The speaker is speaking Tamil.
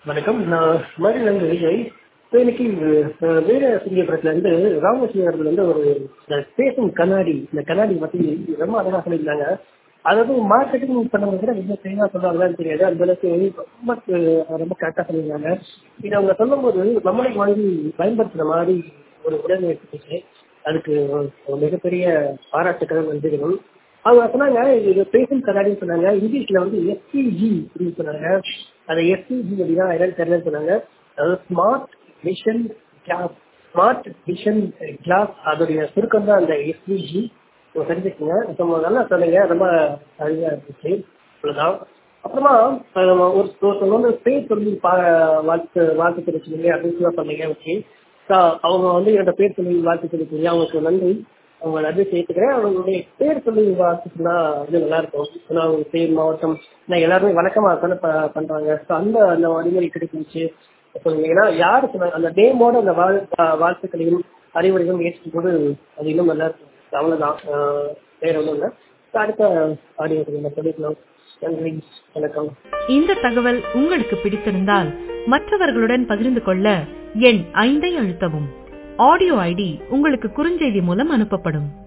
வணக்கம் நான் மதுரையிலேருந்து விஜய் ஸோ இன்னைக்கு அஹ், வீர சிங்கபுரத்துல இருந்து ராமலட்சுமி அவர்கள் வந்து ஒரு இந்த பேசும் கண்ணாடி இந்த கண்ணாடி பத்தி ரொம்ப அழகா சொல்லியிருந்தாங்க அதாவது மார்க்கெட்டிங் பண்ணவங்க கூட ரொம்ப தெளிவாக சொல்லுவாங்களான்னு தெரியாது அந்த அளவுக்கு ரொம்ப அஹ், ரொம்ப கரெக்டாக சொல்லியிருந்தாங்க இதை அவங்க சொல்லும்போது நம்மளை வாங்கி பயன்படுத்துற மாதிரி ஒரு உடனே எடுத்துச்சு அதுக்கு ஒரு மிகப்பெரிய பாராட்டுக்கள் நன்றிகளும் அவங்க சொன்னாங்க இது பேசும் கண்ணாடின்னு சொன்னாங்க இங்கிலீஷ்ல வந்து எஸ்பிஜி அப்படின்னு சொன்னாங்க அது எஸ்பிஜி அப்படின்னா என்னன்னு தெரியலன்னு சொன்னாங்க அதாவது smart vision glass smart vision glass அதோடைய சுருக்கம் தான் அந்த எஸ்பிஜி தெரிஞ்சுக்கோங்க இப்போ நல்லா சொன்னீங்க ரொம்ப அழகா இருந்துச்சு அவ்வளோதான் அப்புறமா அஹ், ஒரு ஒருத்தவங்க வந்து பேர் சொல்லி பா வாழ்த்து வாழ்த்து தெரிவிச்சுங்க அப்படின்னு சொல்லி சொன்னீங்க ஓகே அவங்க வந்து என்னோட பேர் சொல்லி வாழ்த்து தெரிவிச்சீங்க அவங்களுக்கு நன்றி அவங்க நன்றி சேர்த்துக்கிறேன் அவங்களுடைய பேர் சொல்லி வாழ்த்து சொன்னா இது நல்லா இருக்கும் ஏன்னா அவங்க பேர் மாவட்டம் நான் எல்லாருமே வழக்கமா தானே ப- பண்றாங்க ஸோ அந்த அந்த வழிமுறை கிடைச்சிருச்சு சொன்னீங்க ஏன்னா யார் சொன்னாங்க அந்த நேமோட அந்த வாழ் வா- வாழ்த்துக்களையும் அறிவுரையும் ஏற்றும் போது அது இன்னும் நல்லா இருக்கும் அவ்வளவுதான் ஆஹ் வேற ஒன்றும் இல்லை அடுத்த ஆடியோ சொல்லிக்கலாம் நன்றி வணக்கம் இந்த தகவல் உங்களுக்கு பிடித்திருந்தால் மற்றவர்களுடன் பகிர்ந்து கொள்ள எண் ஐந்தை அழுத்தவும் ஆடியோ ஐடி உங்களுக்கு குறுஞ்செய்தி மூலம் அனுப்பப்படும்